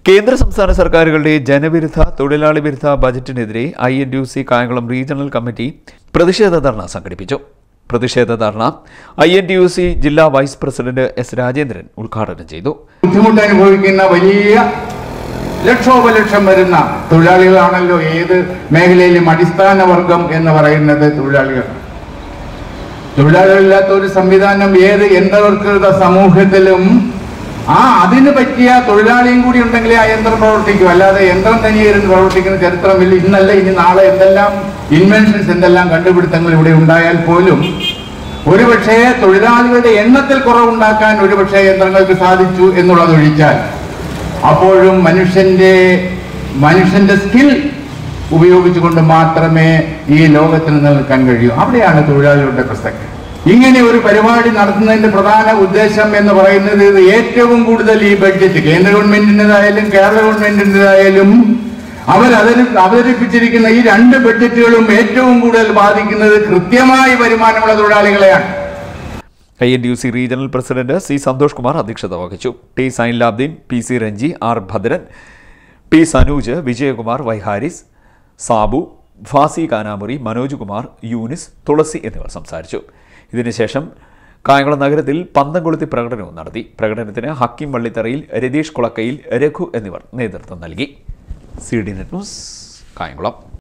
കേന്ദ്ര സംസ്ഥാന സർക്കാരുകളുടെ ജനവിരുദ്ധ തൊഴിലാളി വിരുദ്ധ ബജറ്റിനെതിരെ I N U C Kayamkulam regional committee പ്രതിഷേധ ധർണ സംഘടിപ്പിച്ചു പ്രതിഷേധ dharna I N T U C ജില്ലാ വൈസ് പ്രസിഡന്റ് എസ് രാജേന്ദ്രൻ ഉദ്ഘാടനം ചെയ്തു ബുദ്ധിമുട്ട് അനുഭവിക്കുന്ന വലിയ ലക്ഷോപലക്ഷം വരുന്ന തൊഴിലാളികളാണല്ലോ ഏത് മേഖലയിലും അടിസ്ഥാന വർഗം എന്ന് പറയുന്നത് തൊഴിലാളികൾ തൊഴിലാളികളില്ലാത്ത ഒരു സംവിധാനം ഏത് യന്ത്രവൽകൃത സമൂഹത്തിലും ആ അതിന് പറ്റിയ തൊഴിലാളിയും കൂടി ഉണ്ടെങ്കിലേ ആ യന്ത്രം പ്രവർത്തിക്കൂ അല്ലാതെ യന്ത്രം തനിയിരുന്ന് പ്രവർത്തിക്കുന്ന ചരിത്രമില്ല ഇന്നല്ല ഇനി നാളെ എന്തെല്ലാം ഇൻവെൻഷൻസ് എന്തെല്ലാം കണ്ടുപിടുത്തങ്ങൾ ഇവിടെ ഉണ്ടായാൽ പോലും ഒരുപക്ഷേ തൊഴിലാളികളുടെ എണ്ണത്തിൽ കുറവുണ്ടാക്കാൻ ഒരുപക്ഷേ യന്ത്രങ്ങൾക്ക് സാധിച്ചു എന്നുള്ളത് ഒഴിച്ചാൽ അപ്പോഴും മനുഷ്യന്റെ മനുഷ്യന്റെ സ്കിൽ ഉപയോഗിച്ചുകൊണ്ട് മാത്രമേ ഈ ലോകത്തിൽ നിലനിൽക്കാൻ കഴിയൂ അവിടെയാണ് തൊഴിലാളികളുടെ പ്രസക്തി ഇങ്ങനെ ഒരു പരിപാടി നടത്തുന്നതിന്റെ പ്രധാന ഉദ്ദേശം എന്ന് പറയുന്നത് ഇത് ഏറ്റവും കൂടുതൽ ഈ ബഡ്ജറ്റ് കേന്ദ്ര ഗവൺമെന്റിൻ്റെതായാലും കേരള ഗവൺമെന്റിൻ്റെതായാലും അവർ അവതരി- അവതരിപ്പിച്ചിരിക്കുന്ന ഈ രണ്ട് ബഡ്ജറ്റുകളും ഏറ്റവും കൂടുതൽ ബാധിക്കുന്നത് കൃത്യമായി വരുമാനമുള്ള തൊഴിലാളികളെയാണ് I N U C regional president C Santhosh Kumar അധ്യക്ഷത വഹിച്ചു T Sainulabdeen P C Ranji R Bhadran P Sanuj Vijayakumar Y Haris Sabu Fasi Kanamuri Manoj Kumar Yunus Thulasi എന്നിവർ സംസാരിച്ചു ഇതിനുശേഷം കായംകുളം നഗരത്തിൽ പന്തം കൊളുത്തി പ്രകടനവും നടത്തി പ്രകടനത്തിന് ഹക്കിം വള്ളിത്തറയിൽ രതീഷ് കുളക്കയിൽ രഘു എന്നിവർ നേതൃത്വം നൽകി C D net news Kayamkulam